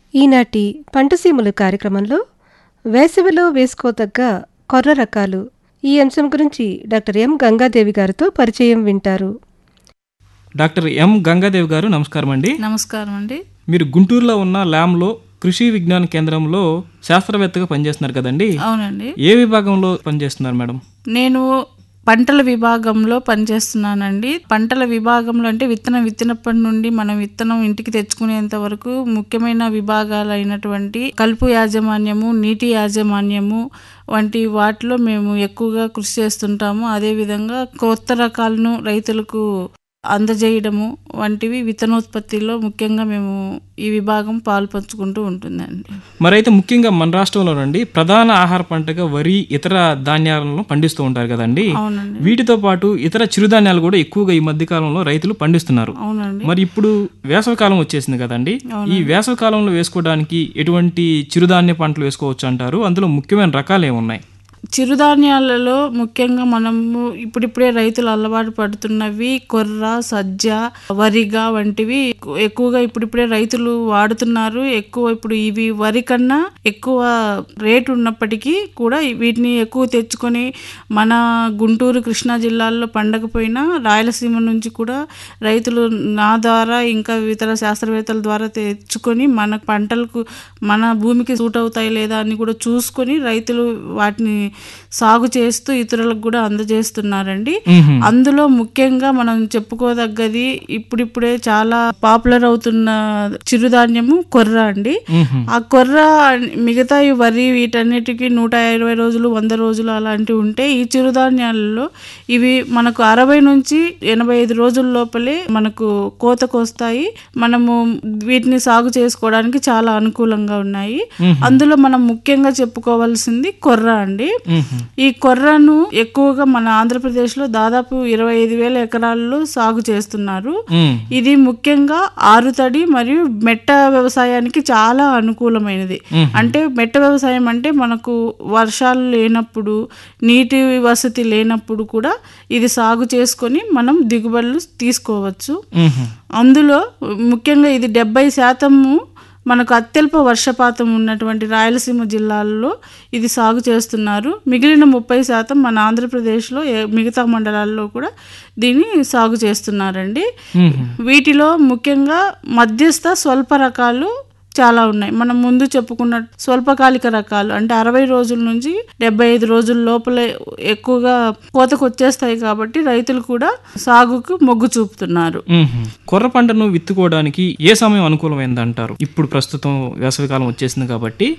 ఈనాటి పంటసీములు కార్యక్రమంలో వేసవిలో వేసుకోదగ్గ కొర్ర రకాలు ఈ అంశం గురించి డాక్టర్ ఎం గంగాదేవి గారితో పరిచయం వింటారు డాక్టర్ ఎం గంగాదేవి గారు నమస్కారం అండి నమస్కారం అండి మీరు గుంటూరులో ఉన్న ల్యామ్లో కృషి విజ్ఞాన కేంద్రంలో శాస్త్రవేత్తగా పనిచేస్తున్నారు కదండి అవునండి ఏ విభాగంలో పనిచేస్తున్నారు మేడం నేను పంటల విభాగంలో పనిచేస్తున్నానండి పంటల విభాగంలో అంటే విత్తనం విత్తినప్పటి నుండి మనం విత్తనం ఇంటికి తెచ్చుకునేంత వరకు ముఖ్యమైన విభాగాలు అయినటువంటి కలుపు యాజమాన్యము నీటి యాజమాన్యము వంటి వాటిలో మేము ఎక్కువగా కృషి చేస్తుంటాము అదేవిధంగా కొత్త రకాలను రైతులకు అందజేయడము వంటివి విత్తనోత్పత్తిలో ముఖ్యంగా మేము ఈ విభాగం పాలు పంచుకుంటూ ఉంటుందండి మరైతే ముఖ్యంగా మన రాష్ట్రంలో నుండి ప్రధాన ఆహార పంటగా వరి ఇతర ధాన్యాలను పండిస్తూ ఉంటారు కదండి అవునండి వీటితో పాటు ఇతర చిరుధాన్యాలు కూడా ఎక్కువగా ఈ మధ్య కాలంలో రైతులు పండిస్తున్నారు అవునండి మరి ఇప్పుడు వేసవికాలం వచ్చేసింది కదండి ఈ వేసవి కాలంలో వేసుకోవడానికి ఎటువంటి చిరుధాన్య పంటలు వేసుకోవచ్చు అంటారు అందులో ముఖ్యమైన రకాలు ఏమున్నాయి చిరుధాన్యాలలో ముఖ్యంగా మనము ఇప్పుడిప్పుడే రైతులు అలవాటు పడుతున్నవి కొర్ర సజ్జ వరిగా వంటివి ఎక్కు- ఎక్కువగా ఇప్పుడిప్పుడే రైతులు వాడుతున్నారు ఎక్కువ ఇప్పుడు ఇవి వరి కన్నా ఎక్కువ రేటు ఉన్నప్పటికీ కూడా వీటిని ఎక్కువ తెచ్చుకొని మన గుంటూరు కృష్ణా జిల్లాల్లో పండకపోయినా రాయలసీమ నుంచి కూడా రైతులు నా ద్వారా ఇంకా ఇతర శాస్త్రవేత్తల ద్వారా తెచ్చుకొని మన పంటలకు మన భూమికి సూట్ అవుతాయి లేదా అని కూడా చూసుకొని రైతులు వాటిని సాగు చేస్తూ ఇతరులకు కూడా అందజేస్తున్నారండి అందులో ముఖ్యంగా మనం చెప్పుకోదగ్గది ఇప్పుడిప్పుడే చాలా పాపులర్ అవుతున్న చిరుధాన్యము కొర్ర అండి ఆ కొర్ర మిగతా ఈ వరి వీటన్నిటికీ నూట ఇరవై రోజులు వంద రోజులు అలాంటివి ఉంటే ఈ చిరుధాన్యాలలో ఇవి మనకు అరవై నుంచి ఎనభై ఐదు రోజుల లోపలే మనకు కోతకు వస్తాయి మనము వీటిని సాగు చేసుకోవడానికి చాలా అనుకూలంగా ఉన్నాయి అందులో మనం ముఖ్యంగా చెప్పుకోవాల్సింది కొర్ర అండి ఈ కొర్రను ఎక్కువగా మన ఆంధ్రప్రదేశ్ లో దాదాపు ఇరవై ఐదు వేల ఎకరాల్లో సాగు చేస్తున్నారు మ్మ్. ఇది ముఖ్యంగా ఆరుతడి మరియు మెట్ట వ్యవసాయానికి చాలా అనుకూలమైనది అంటే మెట్ట వ్యవసాయం అంటే మనకు వర్షాలు లేనప్పుడు నీటి వసతి లేనప్పుడు కూడా ఇది సాగు చేసుకొని మనం దిగుబడులు తీసుకోవచ్చు మ్మ్. అందులో ముఖ్యంగా ఇది డెబ్బై శాతము మనకు అత్యల్ప వర్షపాతం ఉన్నటువంటి రాయలసీమ జిల్లాల్లో ఇది సాగు చేస్తున్నారు మిగిలిన ముప్పై శాతం మన ఆంధ్రప్రదేశ్లో ఏ- మిగతా మండలాల్లో కూడా దీన్ని సాగు చేస్తున్నారండి వీటిలో ముఖ్యంగా మధ్యస్థ స్వల్ప రకాలు చాలా ఉన్నాయి మనం ముందు చెప్పుకున్న స్వల్పకాలిక రకాలు అంటే అరవై రోజుల నుంచి డెబ్బై ఐదు రోజుల లోపలే ఎక్కువగా కోతకు వచ్చేస్తాయి కాబట్టి రైతులు కూడా సాగుకు మొగ్గు చూపుతున్నారు మ్మ్. కొర్ర పంటను విత్తుకోవడానికి ఏ సమయం అనుకూలమైంది అంటారు ఇప్పుడు ప్రస్తుతం వేసవికాలం వచ్చేసింది కాబట్టి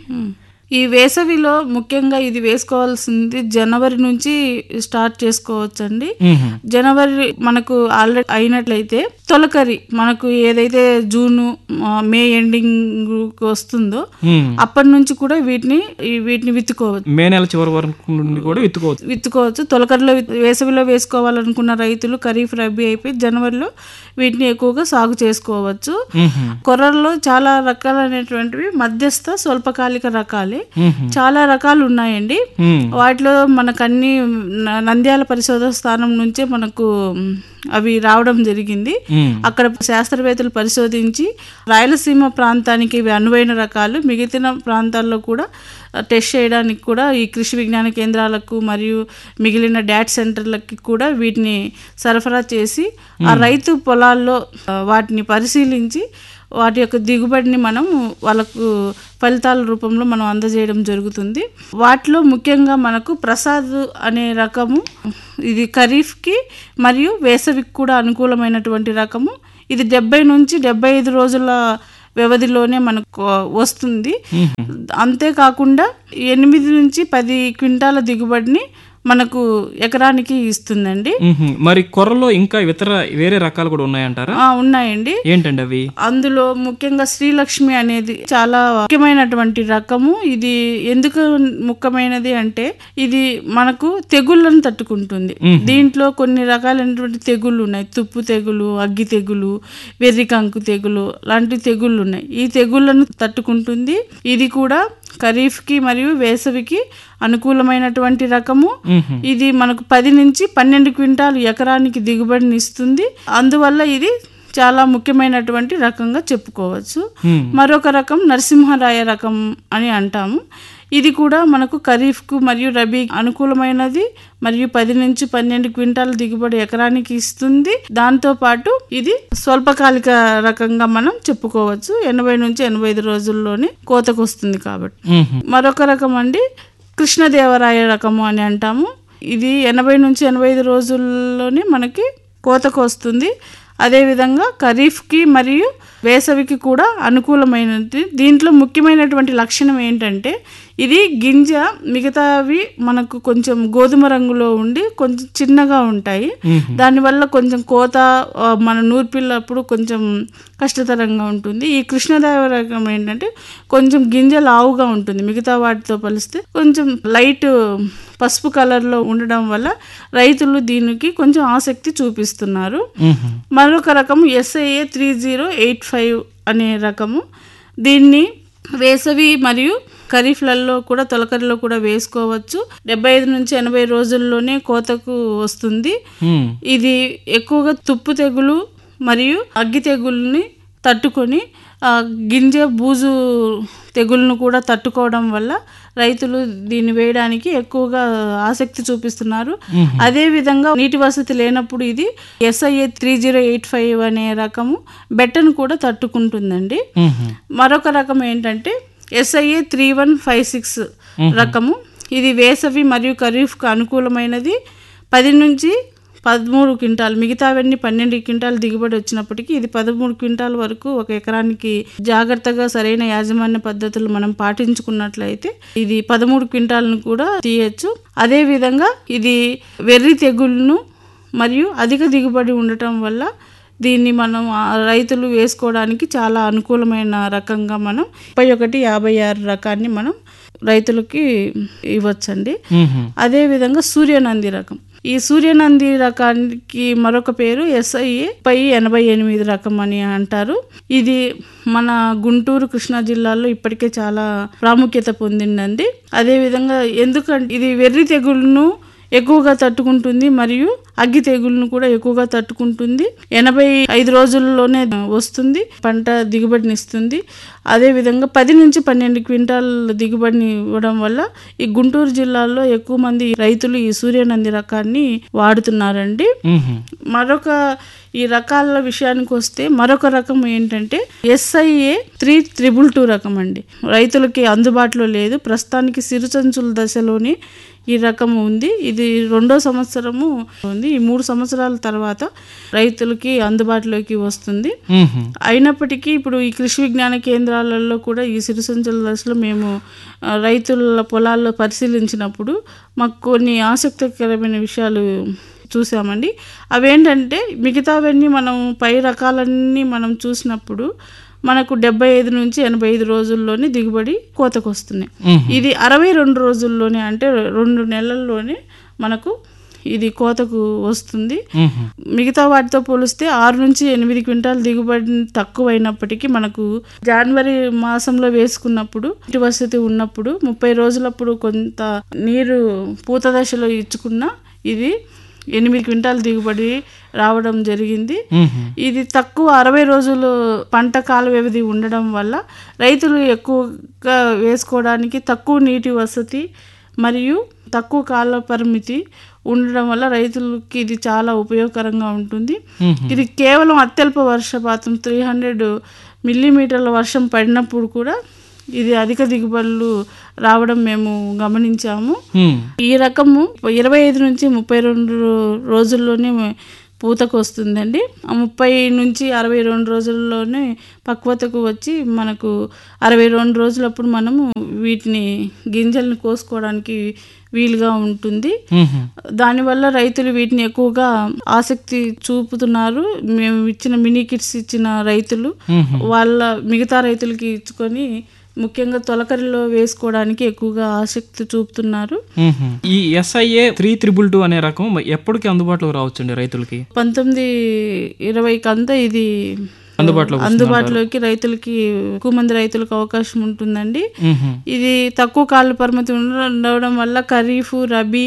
ఈ వేసవిలో ముఖ్యంగా ఇది వేసుకోవాల్సింది జనవరి నుంచి స్టార్ట్ చేసుకోవచ్చండి మ్మ్. జనవరి మనకు ఆల్రెడీ అయినట్లయితే తొలకరి మనకు ఏదైతే జూన్ ఆ, మే ఎండింగ్ వస్తుందో మ్మ్. అప్పటి నుంచి కూడా వీటిని ఈ వీటిని విత్తుకోవచ్చు మే నెల చివరి వరకు నుండి కూడా విత్తుకోవచ్చు విత్తుకోవచ్చు తొలకరిలో విత్- వేసవిలో వేసుకోవాలనుకున్న రైతులు ఖరీఫ్ రబీ అయిపోయి జనవరిలో వీటిని ఎక్కువగా సాగు చేసుకోవచ్చు మ్మ్. కొర్రల్లో చాలా రకాలైనటువంటివి మధ్యస్థ స్వల్పకాలిక రకాలే చాలా రకాలు ఉన్నాయండి మ్మ్. వాటిలో మనకు అన్ని న- నంద్యాల పరిశోధన స్థానం నుంచే మనకు మ్, అవి రావడం జరిగింది మ్మ్. అక్కడ శాస్త్రవేత్తలు పరిశోధించి రాయలసీమ ప్రాంతానికి ఇవి అనువైన రకాలు మిగతా ప్రాంతాల్లో కూడా ఆ, టెస్ట్ చేయడానికి కూడా ఈ కృషి విజ్ఞాన కేంద్రాలకు మరియు మిగిలిన డాట్ సెంటర్లకి కూడా వీటిని సరఫరా చేసి ఆ రైతు పొలాల్లో ఆ, వాటిని పరిశీలించి వాటి యొక్క దిగుబడిని మనం వాళ్ళకు ఫలితాల రూపంలో మనం అందజేయడం జరుగుతుంది వాటిలో ముఖ్యంగా మనకు ప్రసాద్ అనే రకము ఇది ఖరీఫ్కి మరియు వేసవికి కూడా అనుకూలమైనటువంటి రకము ఇది డెబ్బై నుంచి డెబ్బై ఐదు రోజుల వ్యవధిలోనే మనకు వస్తుంది అంతేకాకుండా ఎనిమిది నుంచి పది క్వింటాల దిగుబడిని మనకు ఎకరానికి ఇస్తుందండి మ్మ్. మరి కొర్రలో ఇంకా ఇతర వేరే రకాలు కూడా ఉన్నాయంటారా ఆ, ఉన్నాయండి ఏంటండి అవి అందులో ముఖ్యంగా శ్రీలక్ష్మి అనేది చాలా ముఖ్యమైనటువంటి రకము ఇది ఎందుకు ముఖ్యమైనది అంటే ఇది మనకు తెగుళ్ళను తట్టుకుంటుంది దీంట్లో కొన్ని రకాలైనటువంటి తెగుళ్ళు ఉన్నాయి తుప్పు తెగులు అగ్గి తెగులు వెర్రికంకు తెగులు లాంటి తెగుళ్ళు ఉన్నాయి ఈ తెగుళ్ళను తట్టుకుంటుంది ఇది కూడా ఖరీఫ్కి మరియు వేసవికి అనుకూలమైనటువంటి రకము ఇది మనకు పది నుంచి పన్నెండు క్వింటాలు ఎకరానికి దిగుబడిని ఇస్తుంది అందువల్ల ఇది చాలా ముఖ్యమైనటువంటి రకంగా చెప్పుకోవచ్చు హ్మ్. మరొక రకం నరసింహరాయ రకం అని అంటాము ఇది కూడా మనకు ఖరీఫ్కు మరియు రబీ అనుకూలమైనది మరియు పది నుంచి పన్నెండు క్వింటాల దిగుబడి ఎకరానికి ఇస్తుంది దాంతో పాటు ఇది స్వల్పకాలిక రకంగా మనం చెప్పుకోవచ్చు ఎనభై నుంచి ఎనభై ఐదు రోజుల్లోనే కోతకు వస్తుంది కాబట్టి మ్మ్. మరొక రకం అండి కృష్ణదేవరాయ రకము అని అంటాము ఇది ఎనభై నుంచి ఎనభై ఐదు రోజుల్లోనే మనకి కోతకు వస్తుంది అదేవిధంగా ఖరీఫ్కి మరియు వేసవికి కూడా అనుకూలమైనది దీంట్లో ముఖ్యమైనటువంటి లక్షణం ఏంటంటే ఇది గింజ మిగతావి మనకు కొంచెం గోధుమ రంగులో ఉండి కొంచెం చిన్నగా ఉంటాయి దానివల్ల కొంచెం కోత ఆ, మన నూర్పిల్లప్పుడు కొంచెం కష్టతరంగా ఉంటుంది ఈ కృష్ణదేవ రకం ఏంటంటే కొంచెం గింజ లావుగా ఉంటుంది మిగతా వాటితో పోలిస్తే కొంచెం లైట్ పసుపు కలర్లో ఉండడం వల్ల రైతులు దీనికి కొంచెం ఆసక్తి చూపిస్తున్నారు మ్మ్. మరొక రకము SIA three zero eight five అనే రకము దీన్ని వేసవి మరియు ఖరీఫ్లలో కూడా తొలకరిలో కూడా వేసుకోవచ్చు డెబ్బై ఐదు నుంచి ఎనభై రోజుల్లోనే కోతకు వస్తుంది మ్మ్. ఇది ఎక్కువగా తుప్పు తెగులు మరియు అగ్గి తెగుల్ని తట్టుకొని ఆ, గింజ బూజు తెగులను కూడా తట్టుకోవడం వల్ల రైతులు దీన్ని వేయడానికి ఎక్కువగా ఆసక్తి చూపిస్తున్నారు అదే విధంగా నీటి వసతి లేనప్పుడు ఇది SIA three zero eight five అనే రకము బెట్టను కూడా తట్టుకుంటుందండి మ్మ్. మరొక రకం ఏంటంటే SIA three one five six రకము ఇది వేసవి మరియు ఖరీఫ్కు అనుకూలమైనది పది నుంచి పదమూడు క్వింటాల్ మిగతావన్నీ పన్నెండు క్వింటాల్ దిగుబడి వచ్చినప్పటికీ ఇది పదమూడు క్వింటాల్ వరకు ఒక ఎకరానికి జాగ్రత్తగా సరైన యాజమాన్య పద్ధతులు మనం పాటించుకున్నట్లయితే ఇది పదమూడు క్వింటాల్ను కూడా తీయచ్చు అదే విధంగా ఇది వెర్రి తెగుళ్ళను మరియు అధిక దిగుబడి ఉండటం వల్ల దీన్ని మనం ఆ రైతులు వేసుకోవడానికి చాలా అనుకూలమైన రకంగా మనం ముప్పై ఒకటి యాభై ఆరు రకాన్ని మనం రైతులకి ఇవ్వచ్చండి మ్మ్. అదేవిధంగా సూర్యనంది రకం ఈ సూర్యనంది రకానికి మరొక పేరు ఎస్ఐఏ పై ఎనభై ఎనిమిది రకం అని అంటారు ఇది మన గుంటూరు కృష్ణా జిల్లాలో ఇప్పటికే చాలా ప్రాముఖ్యత పొందిందండి అదేవిధంగా ఎందుకంటే ఇది వెర్రి తెగుళ్ళను ఎక్కువగా తట్టుకుంటుంది మరియు అగ్గి తెగుళ్ళను కూడా ఎక్కువగా తట్టుకుంటుంది ఎనభై ఐదు రోజుల్లోనే వస్తుంది పంట దిగుబడిని ఇస్తుంది అదేవిధంగా పది నుంచి పన్నెండు క్వింటాల్ దిగుబడిని ఇవ్వడం వల్ల ఈ గుంటూరు జిల్లాలో ఎక్కువ మంది రైతులు ఈ సూర్యనంది రకాన్ని వాడుతున్నారండి మ్మ్. మరొక ఈ రకాల విషయానికి వస్తే మరొక రకం ఏంటంటే ఎస్ఐఏ త్రీ త్రిబుల్ టూ రకం అండి రైతులకి అందుబాటులో లేదు ప్రస్తుతానికి సిరుచంచుల దశలోని ఈ రకం ఉంది ఇది రెండో సంవత్సరము ఉంది ఈ మూడు సంవత్సరాల తర్వాత రైతులకి అందుబాటులోకి వస్తుంది మ్మ్. అయినప్పటికీ ఇప్పుడు ఈ కృషి విజ్ఞాన కేంద్రాలలో కూడా ఈ సిరిసంచుల దశలో మేము ఆ, రైతుల పొలాల్లో పరిశీలించినప్పుడు మాకు కొన్ని ఆసక్తికరమైన విషయాలు చూసామండి అవేంటంటే మిగతావన్నీ మనం పై రకాలన్నీ మనం చూసినప్పుడు మనకు డెబ్బై ఐదు నుంచి ఎనభై ఐదు రోజుల్లోనే దిగుబడి కోతకు వస్తున్నాయి మ్మ్. ఇది అరవై రెండు రోజుల్లోనే అంటే రెండు నెలల్లోనే మనకు ఇది కోతకు వస్తుంది మ్మ్. మిగతా వాటితో పోలిస్తే ఆరు నుంచి ఎనిమిది క్వింటాల్ దిగుబడి తక్కువైనప్పటికీ మనకు జనవరి మాసంలో వేసుకున్నప్పుడు నీటి వసతి ఉన్నప్పుడు ముప్పై రోజులప్పుడు కొంత నీరు పూత దశలో ఇచ్చుకున్న ఇది ఎనిమిది క్వింటాల్ దిగుబడి రావడం జరిగింది మ్మ్. ఇది తక్కువ అరవై రోజులు పంట కాల వ్యవధి ఉండడం వల్ల రైతులు ఎక్కువగా వేసుకోవడానికి తక్కువ నీటి వసతి మరియు తక్కువ కాల పరిమితి ఉండడం వల్ల రైతులకి ఇది చాలా ఉపయోగకరంగా ఉంటుంది మ్మ్. ఇది కేవలం అత్యల్ప వర్షపాతం త్రీ హండ్రెడ్ మిల్లీమీటర్ల వర్షం పడినప్పుడు కూడా ఇది అధిక దిగుబడులు రావడం మేము గమనించాము మ్మ్. ఈ రకము ఇరవై ఐదు నుంచి ముప్పై రెండు రోజుల్లోనే పూతకు వస్తుందండి ఆ ముప్పై నుంచి అరవై రెండు రోజుల్లోనే పక్వతకు వచ్చి మనకు అరవై రెండు రోజులప్పుడు మనము వీటిని గింజలను కోసుకోవడానికి వీలుగా ఉంటుంది మ్మ్. దానివల్ల రైతులు వీటిని ఎక్కువగా ఆసక్తి చూపుతున్నారు మేము ఇచ్చిన మినీ కిట్స్ ఇచ్చిన రైతులు మ్మ్. వాళ్ళ మిగతా రైతులకి ఇచ్చుకొని ముఖ్యంగా తొలకరిలో వేసుకోవడానికి ఎక్కువగా ఆసక్తి చూపుతున్నారు మ్మ్. ఈ ఎస్ఐఏ త్రీ త్రిబుల్ టూ అనే రకం ఎప్పటికి అందుబాటులోకి రావచ్చండి రైతులకి పంతొమ్మిది ఇరవైకి అంతా ఇది అందుబాటులోకి అందుబాటులోకి రైతులకి ఎక్కువ మంది రైతులకు అవకాశం ఉంటుందండి మ్మ్. ఇది తక్కువ కాల పరిమితి ఉండ- ఉండడం వల్ల ఖరీఫ్ రబీ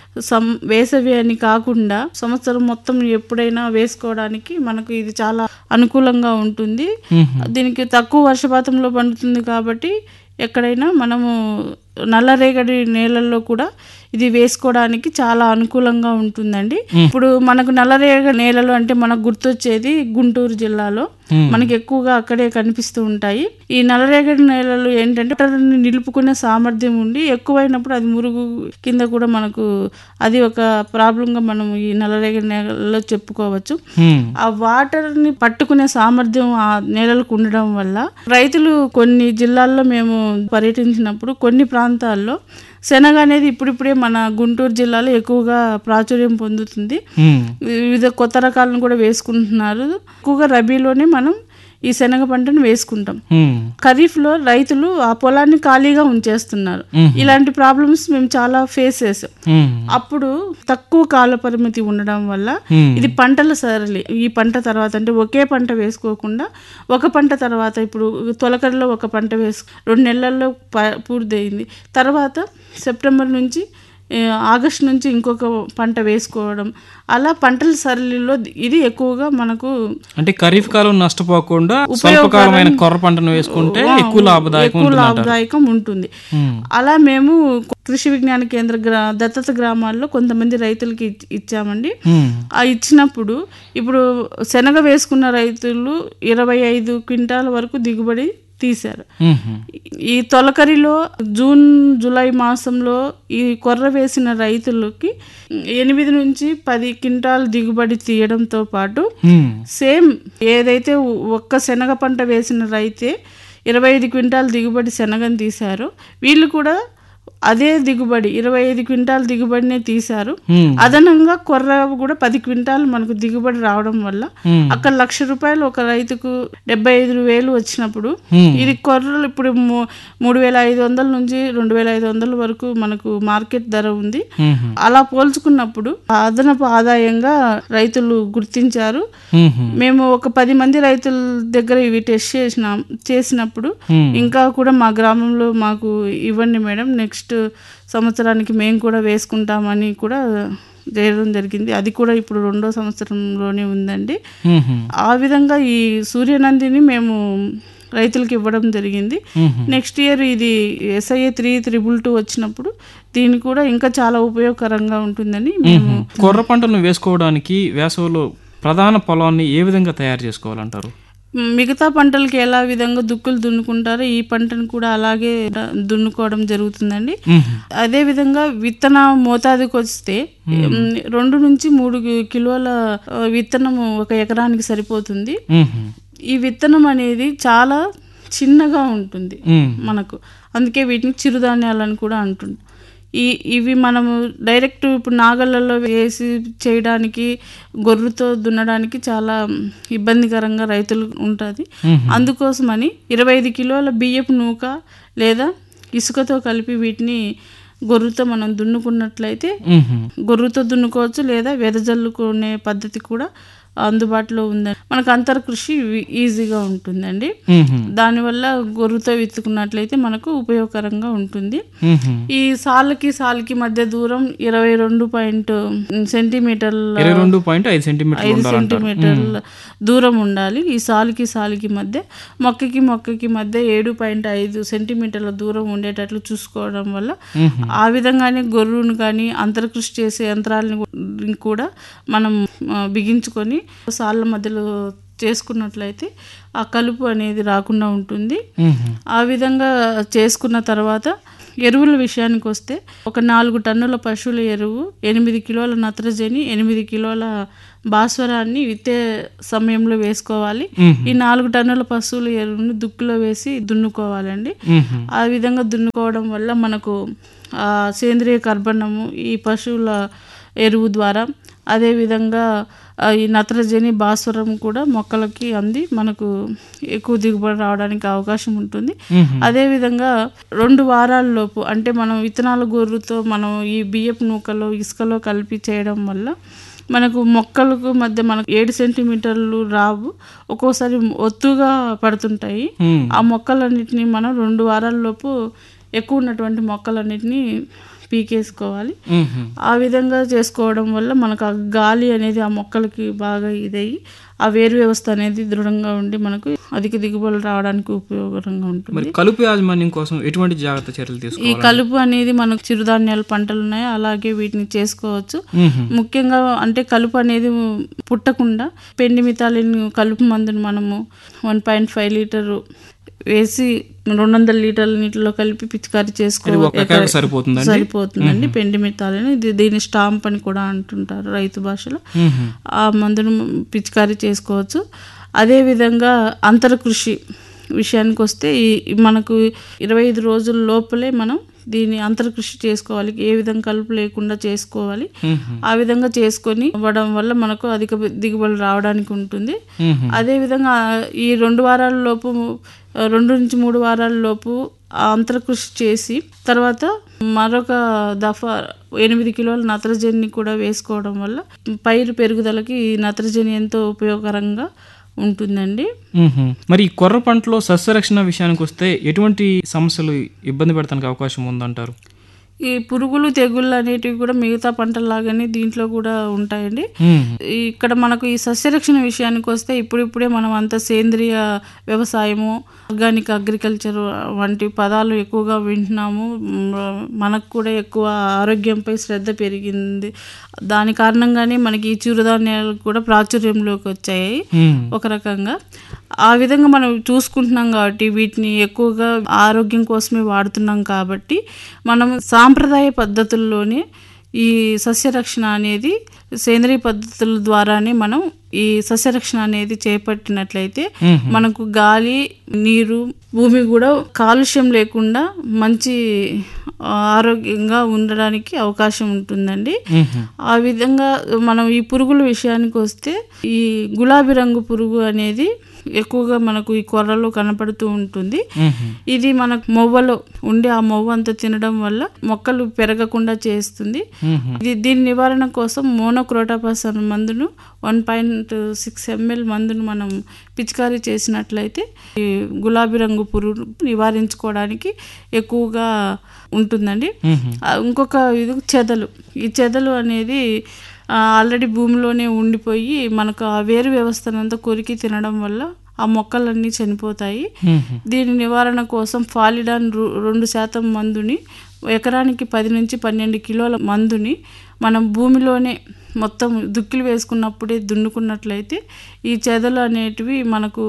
సం వేసవి అని కాకుండా సంవత్సరం మొత్తం ఎప్పుడైనా వేసుకోవడానికి మనకు ఇది చాలా అనుకూలంగా ఉంటుంది దీనికి తక్కువ వర్షపాతంలో పండుతుంది కాబట్టి ఎక్కడైనా మనము నల్లరేగడి నేలల్లో కూడా ఇది వేసుకోవడానికి చాలా అనుకూలంగా ఉంటుందండి ఇప్పుడు మనకు నల్లరేగడి నేలలు అంటే మనకు గుర్తొచ్చేది గుంటూరు జిల్లాలో మనకి ఎక్కువగా అక్కడే కనిపిస్తూ ఉంటాయి ఈ నల్లరేగడి నేలలు ఏంటంటే వాటర్ని నిలుపుకునే సామర్థ్యం ఉండి ఎక్కువైనప్పుడు అది మురుగు కింద కూడా మనకు అది ఒక ప్రాబ్లంగా మనం ఈ నల్లరేగడి నేలలో చెప్పుకోవచ్చు ఉమ్, ఆ వాటర్ ని పట్టుకునే సామర్థ్యం ఆ నేలలకు ఉండడం వల్ల రైతులు కొన్ని జిల్లాల్లో మేము పర్యటించినప్పుడు కొన్ని ప్రాంతాల్లో శనగ అనేది ఇప్పుడిప్పుడే మన గుంటూరు జిల్లాలో ఎక్కువగా ప్రాచుర్యం పొందుతుంది ఉమ్, వివిధ కొత్త రకాలను కూడా వేసుకుంటున్నారు ఎక్కువగా రబీలోనే మనం ఈ శనగ పంటను వేసుకుంటాం ఉమ్, ఖరీఫ్లో రైతులు ఆ పొలాన్ని ఖాళీగా ఉంచేస్తున్నారు ఇలాంటి ప్రాబ్లమ్స్ మేము చాలా ఫేస్ చేసాం ఉమ్, అప్పుడు తక్కువ కాల పరిమితి ఉండడం వల్ల Hmm. ఇది పంటల సరళి ఈ పంట తర్వాత అంటే ఒకే పంట వేసుకోకుండా ఒక పంట తర్వాత ఇప్పుడు తొలకరిలో ఒక పంట వేసు రెండు నెలల్లో ప- పూర్తయింది తర్వాత సెప్టెంబర్ నుంచి ఏ, ఆగస్ట్ నుంచి ఇంకొక పంట వేసుకోవడం అలా పంటల సరళిలో ఇది ఎక్కువగా మనకు అంటే ఖరీఫ్ కాలం నష్టపోకుండా స్వల్పకాలమైన కొర్ర పంటను వేసుకుంటే ఎక్కువ లాభదాయకం ఎక్కువ ఉంటుంది అంటారు. లాభదాయకం ఉంటుంది ఉమ్, అలా మేము కృషి విజ్ఞాన కేంద్ర గ్రా దత్తత గ్రామాల్లో కొంతమంది రైతులకి ఇచ్- ఇచ్చామండి ఉమ్, ఆ ఇచ్చినప్పుడు ఇప్పుడు శనగ వేసుకున్న రైతులు ఇరవై ఐదు క్వింటాల వరకు దిగుబడి తీశారు ఉమ్, ఈ తొలకరిలో జూన్ జూలై మాసంలో ఈ కొర్ర వేసిన రైతులకి ఎనిమిది నుంచి పది క్వింటాల్ దిగుబడి తీయడంతో పాటు ఉమ్, సేమ్ ఏదైతే ఒక్క శనగ పంట వేసిన రైతే ఇరవై ఐదు క్వింటాల్ దిగుబడి శనగని తీశారో వీళ్ళు కూడా అదే దిగుబడి ఇరవై ఐదు క్వింటాల్ దిగుబడినే తీశారు ఉమ్, అదనంగా కొర్ర కూడా పది క్వింటాల్ మనకు దిగుబడి రావడం వల్ల ఉమ్, అక్కడ లక్ష రూపాయలు ఒక రైతుకు డెబ్బై ఐదు వేలు వచ్చినప్పుడు ఉమ్, ఇది కొర్రలు ఇప్పుడు మూ- మూడు వేల ఐదు వందల నుంచి రెండు వేల ఐదు వందల వరకు మనకు మార్కెట్ ధర ఉంది ఉమ్, అలా పోల్చుకున్నప్పుడు అదనపు ఆదాయంగా రైతులు గుర్తించారు ఉమ్, మేము ఒక పది మంది రైతుల దగ్గర ఇవి టెస్ట్ చేసినాం చేసినప్పుడు ఉమ్, ఇంకా కూడా మా గ్రామంలో మాకు ఇవ్వండి మేడం నెక్స్ట్ సంవత్సరానికి మేము కూడా వేసుకుంటామని కూడా చేయడం జరిగింది అది కూడా ఇప్పుడు రెండో సంవత్సరంలోనే ఉందండి ఉమ్, ఆ విధంగా ఈ సూర్యనందిని మేము రైతులకు ఇవ్వడం జరిగింది ఉమ్, నెక్స్ట్ ఇయర్ ఇది ఎస్ఐఏ త్రీ త్రిబుల్ టూ వచ్చినప్పుడు దీని కూడా ఇంకా చాలా ఉపయోగకరంగా ఉంటుందని మేము కొర్ర పంటను వేసుకోవడానికి వేసవిలో ప్రధాన పొలాన్ని ఏ విధంగా తయారు చేసుకోవాలంటారు మిగతా పంటలకి ఎలా విధంగా దుక్కులు దున్నుకుంటారో ఈ పంటను కూడా అలాగే దున్నుకోవడం జరుగుతుందండి ఉమ్, అదే విధంగా విత్తన మోతాదుకి వస్తే ఉమ్, రెండు నుంచి మూడు కి- కిలోల ఆ, విత్తనము ఒక ఎకరానికి సరిపోతుంది ఉమ్, ఈ విత్తనం అనేది చాలా చిన్నగా ఉంటుంది ఉమ్, మనకు అందుకే వీటిని చిరుధాన్యాలని కూడా అంటుంది ఈ ఇవి మనము డైరెక్ట్ ఇప్పుడు నాగళ్ళలో వేసి చేయడానికి గొర్రుతో దున్నడానికి చాలా ఇబ్బందికరంగా రైతులు ఉంటుంది అందుకోసమని ఇరవై ఐదు కిలోల బియ్యపు నూక లేదా ఇసుకతో కలిపి వీటిని గొర్రుతో మనం దున్నుకున్నట్లయితే ఉమ్, గొర్రుతో దున్నుకోవచ్చు లేదా వెదజల్లుకునే పద్ధతి కూడా అందుబాటులో ఉందండి మనకు అంతర్ కృషి ఈ- ఈజీగా ఉంటుందండి ఉమ్, దానివల్ల గొర్రుతో విత్తుకున్నట్లయితే మనకు ఉపయోగకరంగా ఉంటుంది ఉమ్, ఈ సాళ్ళకి సాలుకి మధ్య దూరం ఇరవై రెండు పాయింట్ సెంటీమీటర్ల ఇరవై రెండు పాయింట్ ఐదు సెంటీమీటర్లు ఐదు ఉండాలంటారు సెంటీమీటర్ల దూరం ఉండాలి ఈ సాలుకి సాలుకి మధ్య మొక్కకి మొక్కకి మధ్య ఏడు పాయింట్ ఐదు సెంటీమీటర్ల దూరం ఉండేటట్లు చూసుకోవడం వల్ల ఉమ్, ఆ విధంగానే గొర్రును కానీ అంతర్కృషి చేసే యంత్రాలను కూడా మనం ఆ, బిగించుకొని సాళ్ళ మధ్యలో చేసుకున్నట్లయితే ఆ కలుపు అనేది రాకుండా ఉంటుంది ఉమ్, ఆ విధంగా చేసుకున్న తర్వాత ఎరువుల విషయానికి వస్తే ఒక నాలుగు టన్నుల పశువుల ఎరువు ఎనిమిది కిలోల నత్రజని ఎనిమిది కిలోల భాస్వరాన్ని విత్తే సమయంలో వేసుకోవాలి ఉమ్, ఈ నాలుగు టన్నుల పశువుల ఎరువును దుక్కులో వేసి దున్నుకోవాలండి ఉమ్, ఆ విధంగా దున్నుకోవడం వల్ల మనకు ఆ సేంద్రియ కర్బనము ఈ పశువుల ఎరువు ద్వారా అదేవిధంగా ఆ, ఈ నత్రజని భాస్వరం కూడా మొక్కలకి అంది మనకు ఎక్కువ దిగుబడి రావడానికి అవకాశం ఉంటుంది ఉమ్, అదేవిధంగా రెండు వారాల లోపు అంటే మనం విత్తనాల గొర్రుతో మనం ఈ బియ్యపు నూకలో ఇసుకలో కలిపి చేయడం వల్ల మనకు మొక్కలకు మధ్య మనకు ఏడు సెంటీమీటర్లు రావు ఒక్కోసారి ఒత్తుగా పడుతుంటాయి ఉమ్, ఆ మొక్కలన్నిటిని మనం రెండు వారాల లోపు ఎక్కువ ఉన్నటువంటి మొక్కలన్నిటిని పీకేసుకోవాలి మ్మ్. ఆ విధంగా చేసుకోవడం వల్ల మనకు ఆ గాలి అనేది ఆ మొక్కలకి బాగా ఇదయ్యి ఆ వేరు వ్యవస్థ అనేది దృఢంగా ఉండి మనకు అధిక దిగుబడులు రావడానికి ఉపయోగకరంగా ఉంటుంది మరి కలుపు యాజమాన్యం కోసం ఎటువంటి జాగ్రత్త చర్యలు ఈ తీసుకోవాలి కలుపు అనేది మనకు చిరుధాన్యాల పంటలు ఉన్నాయి అలాగే వీటిని చేసుకోవచ్చు మ్మ్. ముఖ్యంగా అంటే కలుపు అనేది పుట్టకుండా పెండి మితాలిన్ కలుపు మందుని మనము వన్ పాయింట్ ఫైవ్ లీటర్ వేసి రెండు వందల లీటర్ల నీటిలో కలిపి పిచికారి చేసుకో ఒక ఎకరాకు సరిపోతుందండి సరిపోతుందండి పెండి మితాలిన్ ఇది దీని స్టాంప్ అని కూడా అంటుంటారు రైతు భాషలో మ్మ్. ఆ మందును పిచికారీ చేసుకోవచ్చు అదేవిధంగా అంతర కృషి విషయానికి వస్తే ఈ మనకు ఇరవై ఐదు రోజుల లోపలే మనం దీన్ని అంతర కృషి చేసుకోవాలి ఏ విధంగా కలుపు లేకుండా చేసుకోవాలి మ్మ్. ఆ విధంగా చేసుకొని ఇవ్వడం వల్ల మనకు అధిక దిగుబడి రావడానికి ఉంటుంది మ్మ్. అదేవిధంగా ఈ రెండు వారాల లోపు ఆ, రెండు నుంచి మూడు వారాల లోపు ఆ అంతర కృషి చేసి తర్వాత మరొక దఫా ఎనిమిది కిలోల నత్రజనిని కూడా వేసుకోవడం వల్ల పైరు పెరుగుదలకి ఈ నత్రజని ఎంతో ఉపయోగకరంగా ఉంటుందండి మ్మ్. మరి ఈ కొర్ర పంటలో సస్యరక్షణ విషయానికి వస్తే ఎటువంటి సమస్యలు ఇబ్బంది పెడతానికి అవకాశం ఉందంటారు ఈ పురుగులు తెగుళ్ళు అనేటివి కూడా మిగతా పంటల్లాగానే దీంట్లో కూడా ఉంటాయండి మ్మ్. ఇక్కడ మనకు ఈ సస్యరక్షణ విషయానికి వస్తే ఇప్పుడిప్పుడే మనం అంత సేంద్రియ వ్యవసాయము ఆర్గానిక్ అగ్రికల్చర్ వంటి పదాలు ఎక్కువగా వింటున్నాము మ్, మనకు కూడా ఎక్కువ ఆరోగ్యంపై శ్రద్ధ పెరిగింది దాని కారణంగానే మనకి ఈ చిరుధాన్యాలు కూడా ప్రాచుర్యంలోకి వచ్చాయి మ్మ్. ఒక రకంగా ఆ విధంగా మనం చూసుకుంటున్నాం కాబట్టి వీటిని ఎక్కువగా ఆరోగ్యం కోసమే వాడుతున్నాం కాబట్టి మనం సాంప్రదాయ పద్ధతుల్లోనే ఈ సస్యరక్షణ అనేది సేంద్రియ పద్ధతుల ద్వారానే మనం ఈ సస్యరక్షణ అనేది చేపట్టినట్లయితే మ్మ్. మనకు గాలి నీరు భూమి కూడా కాలుష్యం లేకుండా మంచి ఆ, ఆరోగ్యంగా ఉండడానికి అవకాశం ఉంటుందండి మ్మ్. ఆ విధంగా మనం ఈ పురుగుల విషయానికి వస్తే ఈ గులాబీ రంగు పురుగు అనేది ఎక్కువగా మనకు ఈ కొర్రలో కనపడుతూ ఉంటుంది మ్మ్. ఇది మనకు మొవ్వలో ఉండి ఆ మొవ్వ అంతా తినడం వల్ల మొక్కలు పెరగకుండా చేస్తుంది మ్మ్. ఇది దీని నివారణ కోసం మోనోక్రోటాపాస్ అనే మందును వన్ పాయింట్ సిక్స్ ఎంఎల్ మందును మనం పిచికారీ చేసినట్లయితే ఈ గులాబీ రంగు పురుగు నివారించుకోవడానికి ఎక్కువగా ఉంటుందండి మ్మ్. ఆ, ఇంకొక ఇది చెదలు ఈ చెదలు అనేది ఆల్రెడీ భూమిలోనే ఉండిపోయి మనకు ఆ వేరు వ్యవస్థనంతా కొరికి తినడం వల్ల ఆ మొక్కలన్నీ చనిపోతాయి మ్మ్. దీని నివారణ కోసం ఫాలిడాన్ రు- రెండు శాతం మందుని ఎకరానికి పది నుంచి పన్నెండు కిలోల మందుని మనం భూమిలోనే మొత్తం దుక్కిలు వేసుకున్నప్పుడే దున్నుకున్నట్లయితే ఈ చెదలు అనేటివి మనకు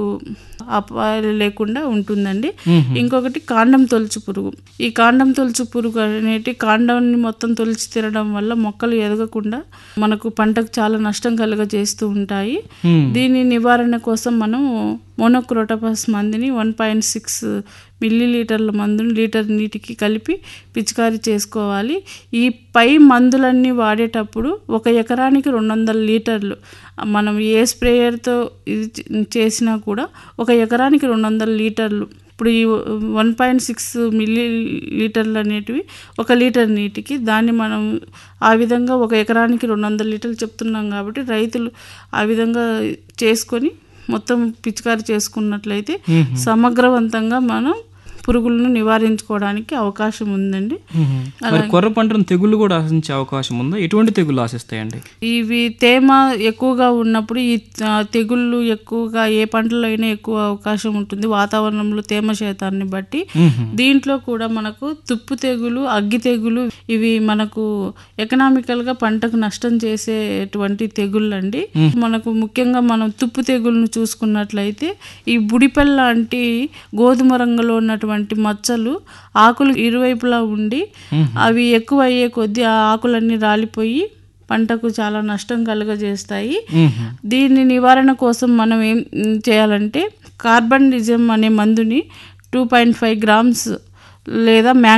అపాయాలు లేకుండా ఉంటుందండి మ్మ్. ఇంకొకటి కాండం తొలుచు పురుగు ఈ కాండం తొలుచు పురుగు అనేటి కాండాన్ని మొత్తం తొలిచి తినడం వల్ల మొక్కలు ఎదగకుండా మనకు పంటకు చాలా నష్టం కలుగజేస్తూ ఉంటాయి మ్మ్. దీని నివారణ కోసం మనం మోనోక్రోటోపాస్ మందుని వన్ పాయింట్ సిక్స్ మిల్లీ లీటర్ల మందుని లీటర్ నీటికి కలిపి పిచికారీ చేసుకోవాలి ఈ పై మందులన్నీ వాడేటప్పుడు ఒక ఎకరానికి రెండు వందల లీటర్లు మనం ఏ స్ప్రేయర్తో ఇది చే- చేసినా కూడా ఒక ఎకరానికి రెండు వందల లీటర్లు ఇప్పుడు ఈ వన్ పాయింట్ సిక్స్ మిల్లీ లీటర్లు అనేటివి ఒక లీటర్ నీటికి దాన్ని మనం ఆ విధంగా ఒక ఎకరానికి రెండు వందల లీటర్లు చెప్తున్నాం కాబట్టి రైతులు ఆ విధంగా చేసుకొని మొత్తం పిచికారి చేసుకున్నట్లయితే మ్మ్. సమగ్రవంతంగా మనం పురుగులను నివారించుకోవడానికి అవకాశం ఉందండి మ్మ్. మరి కొర్ర పంటను తెగుళ్ళు కూడా ఆశించే అవకాశం ఉందా ఎటువంటి తెగుళ్ళు ఆశిస్తాయండి ఇవి తేమ ఎక్కువగా ఉన్నప్పుడు ఈ ఆ, తెగుళ్ళు ఎక్కువగా ఏ పంటలో అయినా ఎక్కువ అవకాశం ఉంటుంది వాతావరణంలో తేమ శాతాన్ని బట్టి మ్మ్. దీంట్లో కూడా మనకు తుప్పు తెగులు అగ్గి తెగులు ఇవి మనకు ఎకనామికల్ గా పంటకు నష్టం చేసేటువంటి తెగుళ్ళు అండి మనకు ముఖ్యంగా మనం తుప్పు తెగులను చూసుకున్నట్లయితే ఈ బుడిపెల్ లాంటి గోధుమ రంగులో ఉన్నటువంటి మచ్చలు ఆకులు ఇరువైపులా ఉండి అవి ఎక్కువ అయ్యే కొద్దీ ఆ ఆకులన్నీ రాలిపోయి పంటకు చాలా నష్టం కలుగజేస్తాయి మ్మ్. దీని నివారణ కోసం మనం ఏం చేయాలంటే కార్బన్ డిజమ్ అనే మందుని టూ పాయింట్ ఫైవ్ గ్రామ్స్ లేదా మ్యాంగ్